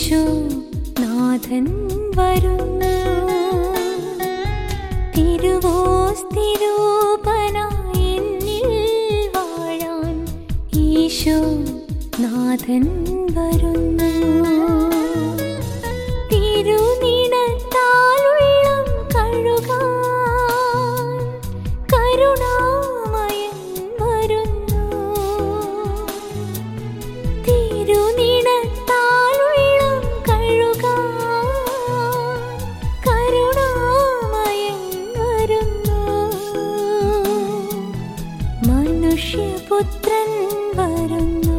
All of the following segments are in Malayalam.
ഈശോ നാഥൻ വരുന്നു തിരുവോസ്തിരൂപനായി എന്നിൽ വാഴാൻ ഈശോ നാഥൻ വരുന്നു തിരുനിണത്താലുള്ളം കഴുകാൻ കരുണാമയൻ വരുന്നു തിരുനിണത്താലുള്ളം കഴുകാൻ കരുണാമയൻ വരുന്നു മനുഷ്യപുത്രൻ വരുന്നു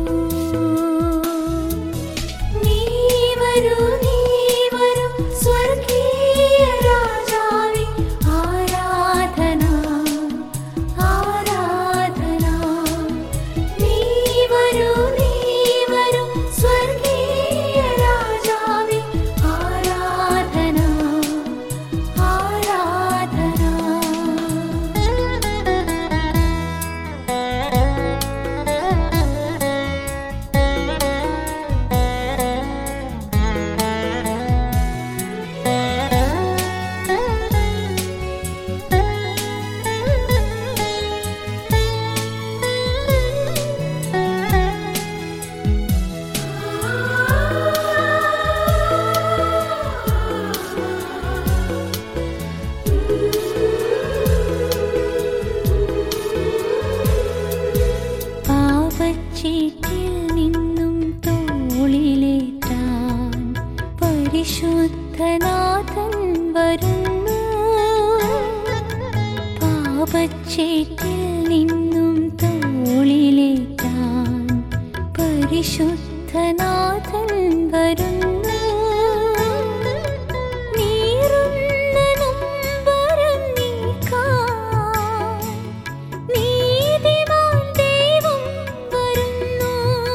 നീ വരൂ നീ വരൂ സ്വർഗീയ രാജാവേ ആരാധന ആരാധന നീ വരൂ നീ വരൂ സ്വർഗീയ രാജാവേ ആരാധന പാപച്ചീറ്റിൽ നിന്നും തോളിലേറ്റാൻ പരിശുദ്ധനാഥൻ വരുന്നു പാപച്ചീറ്റിൽ നിന്നും തോളിലേറ്റാൻ പരിശുദ്ധനാഥൻ വരുന്നു നീറുന്ന നൊമ്പരം നീക്കാൻ നീതിമാൻ ദൈവം വരുന്നു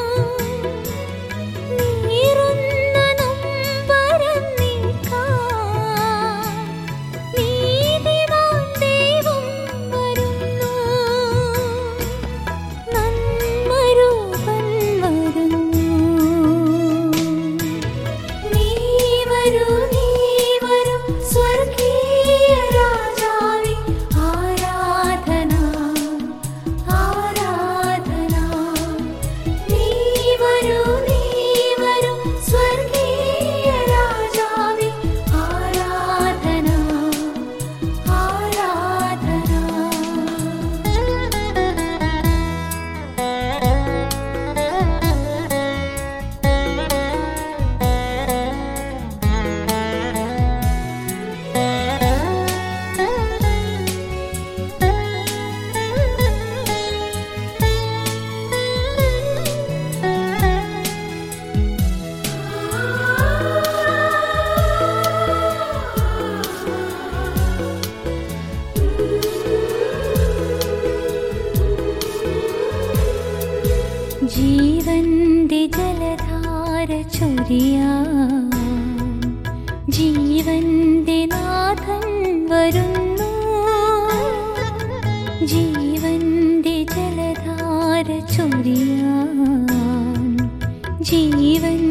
നീറുന്ന നൊമ്പരം നീക്കാൻ നീതിമാൻ ദൈവം വരുന്നു നന്മരൂപൻ വരുന്നു നീ വരൂ നീ വരൂ സ്വർഗീയ രാജാവേ ആരാധന ആരാധന നീ വരൂ നീ വരൂ സ്വർഗീയ രാജാവേ ആരാധന ജീവന്റെ ജലധാര ചൊരിയാൻ ജീവന്റെ നാഥൻ വരുന്നു ജീവന്റെ ജലധാര ചൊരിയാൻ ജീവൻ